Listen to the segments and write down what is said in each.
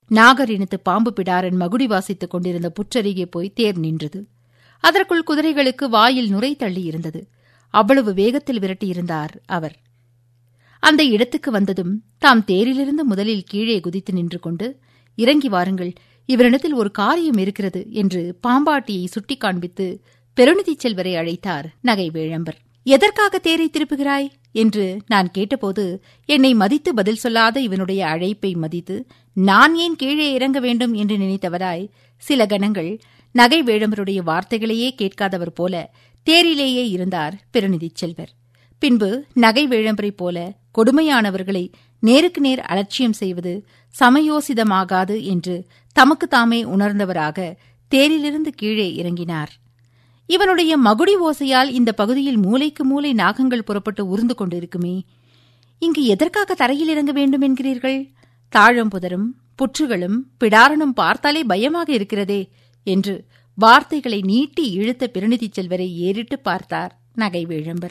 நாகர் இனத்து பாம்பு பிடாரன் மகுடி வாசித்துக் கொண்டிருந்த புற்றருகே போய் தேர் நின்றது அதற்குள் குதிரைகளுக்கு வாயில் நுரை தள்ளி இருந்தது அவ்வளவு வேகத்தில் விரட்டியிருந்தார் அவர் அந்த இடத்துக்கு வந்ததும் தாம் தேரிலிருந்து முதலில் கீழே குதித்து நின்று கொண்டு இறங்கி வாருங்கள் இவரிடத்தில் ஒரு காரியம் இருக்கிறது என்று பாம்பாட்டியை சுட்டிக் காண்பித்து பெருநிதி செல்வரை அழைத்தார் நகை வேழம்பர் எதற்காக தேரை திருப்புகிறாய் என்று நான் கேட்டபோது என்னை மதித்து பதில் சொல்லாத இவனுடைய அழைப்பை மதித்து நான் ஏன் கீழே இறங்க வேண்டும் என்று நினைத்தவராய் சில கணங்கள் நகை வேழம்பருடைய வார்த்தைகளையே கேட்காதவர் போல தேரிலேயே இருந்தார் பெருநிதி செல்வர் பின்பு நகை வேழம்பரைப் போல கொடுமையானவர்களை நேருக்கு நேர் அலட்சியம் செய்வது சமயோசிதமாகாது என்று தமக்கு தாமே உணர்ந்தவராக தேரிலிருந்து கீழே இறங்கினார் இவனுடைய மகுடி ஓசையால் இந்த பகுதியில் மூலைக்கு மூலை நாகங்கள் புறப்பட்டு உருந்து கொண்டிருக்குமே இங்கு எதற்காக தரையில் இறங்க வேண்டும் என்கிறீர்கள் தாழம்புதரும் புற்றுகளும் பிடாரனும் பார்த்தாலே பயமாக இருக்கிறதே என்று வார்த்தைகளை நீட்டி இழுத்த பிரநிதி செல்வரை ஏறிட்டு பார்த்தார் நகை வேழம்பர்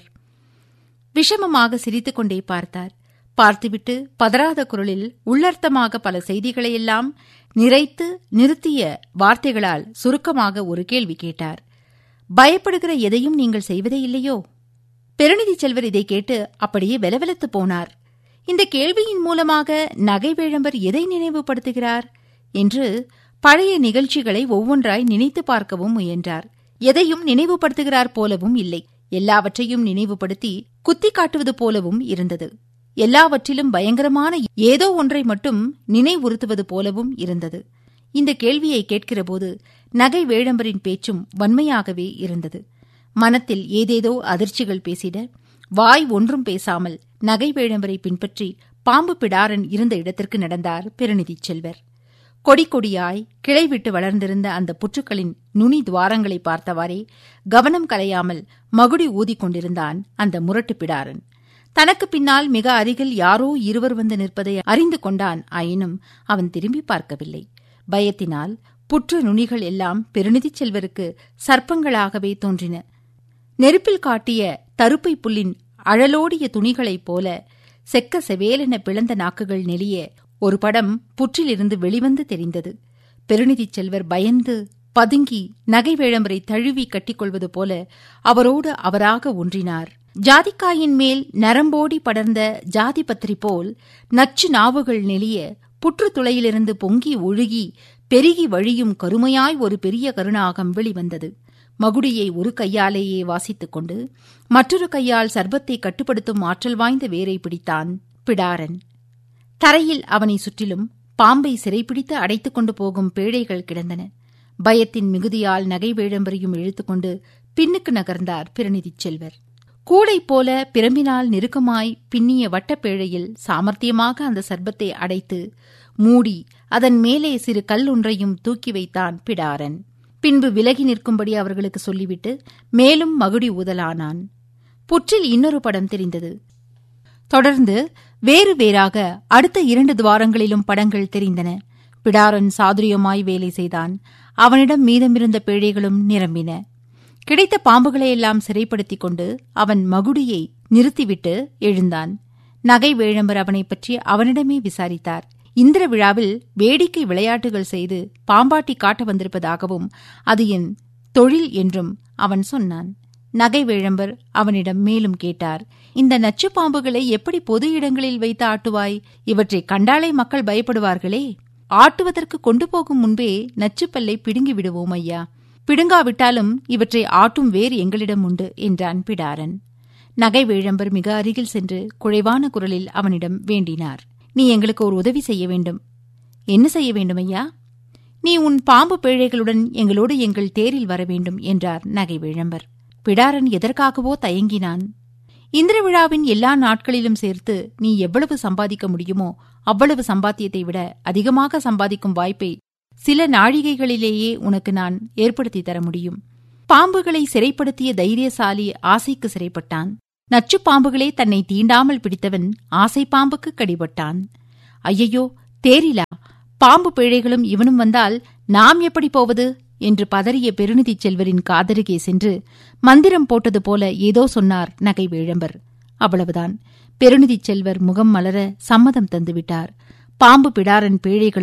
விஷமமாக சிரித்துக் கொண்டே பார்த்தார் பார்த்துவிட்டு பதறாத குரலில் உள்ளர்த்தமாக பல செய்திகளையெல்லாம் நிறைத்து நிறுத்திய வார்த்தைகளால் சுருக்கமாக ஒரு கேள்வி கேட்டார் பயப்படுகிற எதையும் நீங்கள் செய்வதே இல்லையோ பெருநிதி செல்வர் இதை கேட்டு அப்படியே வெலவெலத்து போனார் இந்த கேள்வியின் மூலமாக நகை வேழம்பர் எதை நினைவுபடுத்துகிறார் என்று பழைய நிகழ்ச்சிகளை ஒவ்வொன்றாய் நினைத்து பார்க்கவும் முயன்றார் எதையும் நினைவுபடுத்துகிறார் போலவும் இல்லை எல்லாவற்றையும் நினைவுபடுத்தி குத்தி காட்டுவது போலவும் இருந்தது எல்லாவற்றிலும் பயங்கரமான ஏதோ ஒன்றை மட்டும் நினைவுறுத்துவது போலவும் இருந்தது இந்த கேள்வியை கேட்கிறபோது நகை வேழம்பரின் பேச்சும் வன்மையாகவே இருந்தது மனத்தில் ஏதேதோ அதிர்ச்சிகள் பேசிட வாய் ஒன்றும் பேசாமல் நகை வேழம்பரை பின்பற்றி பாம்பு பிடாரன் இருந்த இடத்திற்கு நடந்தார் பெருநிதி செல்வர் கொடி கொடியாய் கிளை விட்டு வளர்ந்திருந்த அந்த புற்றுக்களின் நுனி துவாரங்களை பார்த்தவாறே கவனம் கலையாமல் மகுடி ஊதிக் கொண்டிருந்தான் அந்த முரட்டு பிடாரன் தனக்கு பின்னால் மிக அருகில் யாரோ இருவர் வந்து நிற்பதை அறிந்து கொண்டான் ஆயினும் அவன் திரும்பி பார்க்கவில்லை பயத்தினால் புற்று நுனிகள் எல்லாம் பெருநிதி செல்வருக்கு சர்ப்பங்களாகவே தோன்றின நெருப்பில் காட்டிய தருப்பை புல்லின் அழலோடிய துணிகளைப் போல செக்க செவேலென பிளந்த நாக்குகள் நெளிய ஒரு படம் புற்றிலிருந்து வெளிவந்து தெரிந்தது பெருநிதி செல்வர் பயந்து பதுங்கி நகை வேழம்பரை தழுவி கட்டிக்கொள்வது போல அவரோடு அவராக ஒன்றினார் ஜாதிக்காயின் மேல் நரம்போடி படர்ந்த ஜாதி பத்திரி போல் நச்சு நாவுகள் நெளிய புற்று துளையிலிருந்து பொங்கி ஒழுகி பெருகி வழியும் கருமையாய் ஒரு பெரிய கருணாகம் வெளிவந்தது மகுடியை ஒரு கையாலேயே வாசித்துக் கொண்டு மற்றொரு கையால் சர்பத்தை கட்டுப்படுத்தும் ஆற்றல் வாய்ந்த வேரை பிடித்தான் பிடாரன் தரையில் அவனை சுற்றிலும் பாம்பை சிறைப்பிடித்து அடைத்துக் கொண்டு போகும் பேழைகள் கிடந்தன பயத்தின் மிகுதியால் நகை வேழம்பரையும் இழுத்துக்கொண்டு பின்னுக்கு நகர்ந்தார் பிரநிதி செல்வர் கூடை போல பிரம்பினால் நெருக்கமாய் பின்னிய வட்டப்பேழையில் சாமர்த்தியமாக அந்த சர்பத்தை அடைத்து மூடி அதன் மேலே சிறு கல் ஒன்றையும் தூக்கி வைத்தான் பிடாரன் பின்பு விலகி நிற்கும்படி அவர்களுக்கு சொல்லிவிட்டு மேலும் மகுடி ஊதலானான் புற்றில் இன்னொரு படம் தெரிந்தது தொடர்ந்து வேறு வேறாக அடுத்த இரண்டு துவாரங்களிலும் படங்கள் தெரிந்தன பிடாரன் சாதுரியமாய் வேலை செய்தான் அவனிடம் மீதமிருந்த பேழைகளும் நிரம்பின கிடைத்த பாம்புகளையெல்லாம் சிறைப்படுத்திக் கொண்டு அவன் மகுடியை நிறுத்திவிட்டு எழுந்தான் நகை வேழம்பர் அவனைப் பற்றி அவனிடமே விசாரித்தார் இந்திர விழாவில் வேடிக்கை விளையாட்டுகள் செய்து பாம்பாட்டி காட்ட வந்திருப்பதாகவும் அது என் தொழில் என்றும் அவன் சொன்னான் நகை வேழம்பர் அவனிடம் மேலும் கேட்டார் இந்த நச்சு பாம்புகளை எப்படி பொது இடங்களில் வைத்து ஆட்டுவாய் இவற்றை கண்டாலே மக்கள் பயப்படுவார்களே ஆட்டுவதற்கு கொண்டு போகும் முன்பே நச்சுப்பல்லை பிடுங்கி விடுவோம் ஐயா பிடுங்காவிட்டாலும் இவற்றை ஆட்டும் வேறு எங்களிடம் உண்டு என்றான் பிடாரன் நகை வேழம்பர் மிக அருகில் சென்று குழைவான குரலில் அவனிடம் வேண்டினார் நீ எங்களுக்கு ஒரு உதவி செய்ய வேண்டும் என்ன செய்ய வேண்டும் ஐயா நீ உன் பாம்பு பேழைகளுடன் எங்களோடு எங்கள் தேரில் வர வேண்டும் என்றார் நகை வேழம்பர் பிடாரன் எதற்காகவோ தயங்கினான் இந்திர விழாவின் எல்லா நாட்களிலும் சேர்த்து நீ எவ்வளவு சம்பாதிக்க முடியுமோ அவ்வளவு சம்பாத்தியத்தை விட அதிகமாக சம்பாதிக்கும் வாய்ப்பை சில நாழிகைகளிலேயே உனக்கு நான் ஏற்படுத்தி தர முடியும் பாம்புகளை சிறைப்படுத்திய தைரியசாலி ஆசைக்கு சிறைப்பட்டான் நச்சு பாம்புகளே தன்னை தீண்டாமல் பிடித்தவன் ஆசை பாம்புக்கு கடிபட்டான் ஐயையோ தேரிலா பாம்பு பிழைகளும் இவனும் வந்தால் நாம் எப்படி போவது என்று பதறிய பெருநிதி செல்வரின் காதருகே சென்று மந்திரம் போட்டது போல ஏதோ சொன்னார் நகை வேழம்பர் அவ்வளவுதான் பெருநிதி செல்வர் முகம் மலர சம்மதம் தந்துவிட்டார் பாம்பு பிடாரன் பேழைகளும்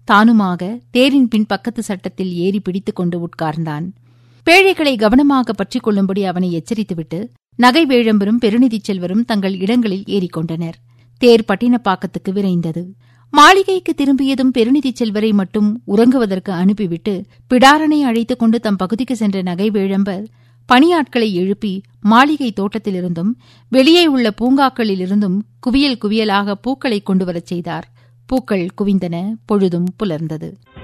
தானுமாக தேரின் பின் பக்கத்து சட்டத்தில் ஏறி பிடித்துக் கொண்டு உட்கார்ந்தான் பேழைகளை கவனமாக பற்றிக் கொள்ளும்படி அவனை எச்சரித்துவிட்டு நகை வேழம்பரும் பெருநிதிச் செல்வரும் தங்கள் இடங்களில் ஏறிக்கொண்டனர் தேர் பட்டினப்பாக்கத்துக்கு விரைந்தது மாளிகைக்கு திரும்பியதும் பெருநிதிச் செல்வரை மட்டும் உறங்குவதற்கு அனுப்பிவிட்டு பிடாரனை அழைத்துக் கொண்டு தம் பகுதிக்கு சென்ற நகை வேழம்பர் பணியாட்களை எழுப்பி மாளிகை தோட்டத்திலிருந்தும் வெளியே உள்ள பூங்காக்களிலிருந்தும் குவியல் குவியலாக பூக்களை கொண்டுவரச் செய்தார் பூக்கள் குவிந்தன பொழுதும் புலர்ந்தது